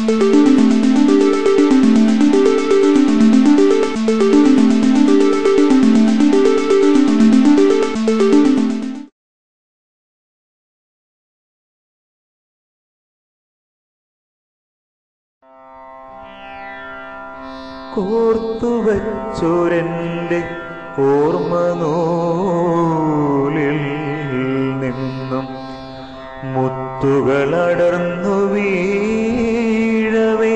കോർത്തുവച്ചൊരെൻ്റെ ഓർമ്മ നൂലിൽ നിന്നും മുത്തുകളടർന്നു വീഴവേ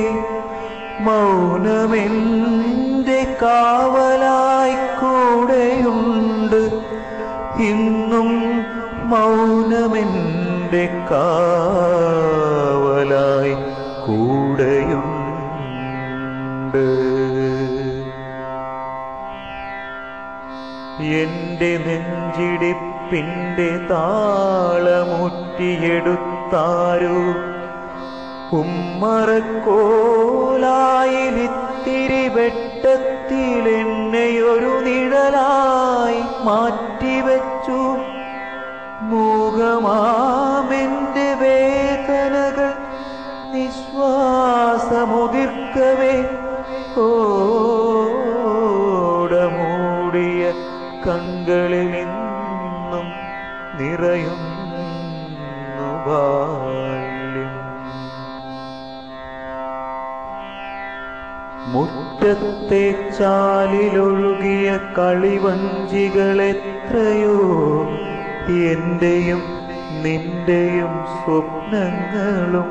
മൗനമെൻ്റെ കാവലായി കൂടെയുണ്ട് ഇന്നും മൗനമെൻ്റെ കാവലായി കൂടെയുണ്ട് എന്റെ നെഞ്ചിടിപ്പിന്റെ താളമുറ്റിയെടുത്താരോ ഉമ്മറക്കോലായിലിത്തിരി വെട്ടത്തിൽ എന്നെയൊരു നിഴലായി മാറ്റിവെച്ചു മൂകമാമെന്റെ വേദനകൾ നിശ്വാസമുതിർക്കവേ ഓടമൂടിയ കൺകളിൽ നിന്നും നിറയുന്നു ബാല്യം മുറ്റത്തെ ചാലിലൊഴുകിയ കളിവഞ്ചികളെത്രയോ എന്റെയും നിന്റെയും സ്വപ്നങ്ങളും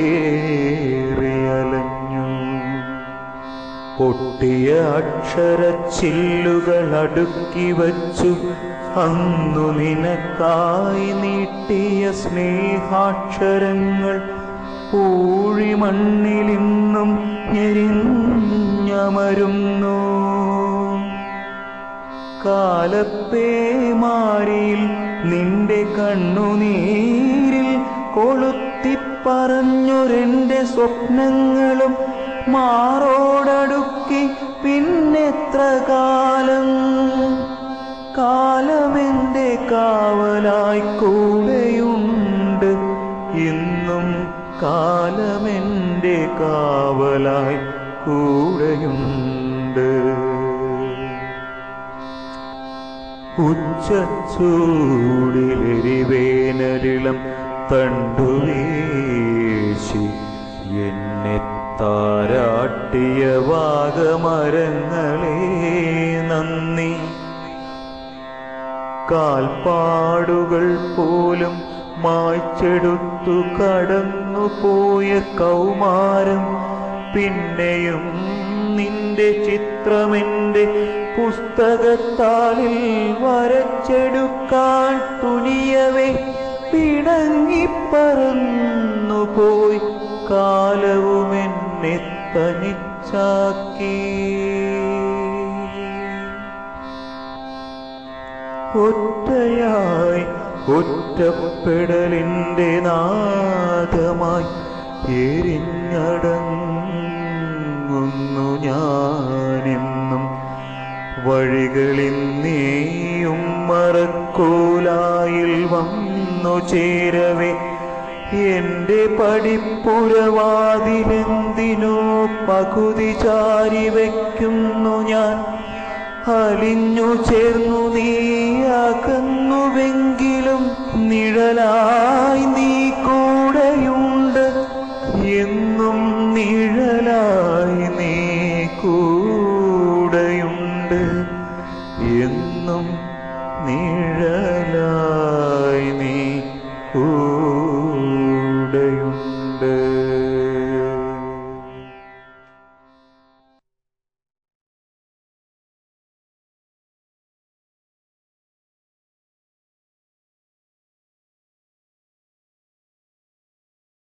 പേറിയലഞ്ഞു പൊട്ടിയ അക്ഷരച്ചില്ലുകൾ അടുക്കി വച്ചു അന്നു നിനക്കായി നീട്ടിയ സ്നേഹാക്ഷരങ്ങൾ ഊഴിമണ്ണിലിന്നും ഞെരിഞ്ഞമരുന്നു കാലപ്പേമാരിയിൽ നിന്റെ കണ്ണുനീരിൽ കൊളുത്തിപ്പറഞ്ഞൊരെന്റെ സ്വപ്നങ്ങളും മാറോടടുക്കി പിന്നെത്ര കാലം കാലമെന്റെ കാവലായി കൂടെയുണ്ട് ഇന്നും കാലമെന്റെ കാവലായി കൂടെയുണ്ട് ഉച്ചച്ചൂടിലെരിവേനരിളം തണ്ടുവീശി എന്നെ താരാട്ടിയ വാഗമരങ്ങളെ നന്ദി കാൽപ്പാടുകൾ പോലും മായ്ച്ചെടുത്തു കടന്നുപോയ കൗമാരം പിന്നെയും നിന്റെ ചിത്രമെന്റെ പുസ്തകത്താളിൽ വരച്ചെടുക്കാൻ തുനിയവേ പിണങ്ങിപ്പറന്നുപോയി കാലവും എന്നെ തനിച്ചാക്കി ഒറ്റയായി ഒറ്റപ്പെടലിൻ്റെ നാദമായി എരിഞ്ഞടങ്ങുന്നു ഞാനെന്നും വഴികളിൽ നീയും മറക്കോലായിൽ വന്നു ചേരവേ എന്റെ പടിപ്പുരവാതിലെന്തിനോ പകുതി ചാരി വയ്ക്കുന്നു ഞാൻ അലിഞ്ഞു ചേർന്നു നീ അകന്നുവെങ്കിലും നിഴലായി നീ കൂടെയുണ്ട് എന്നും നിഴലായി നീ കൂടെയുണ്ട് എന്നും നിഴലായി നീ കൂടെയുണ്ട്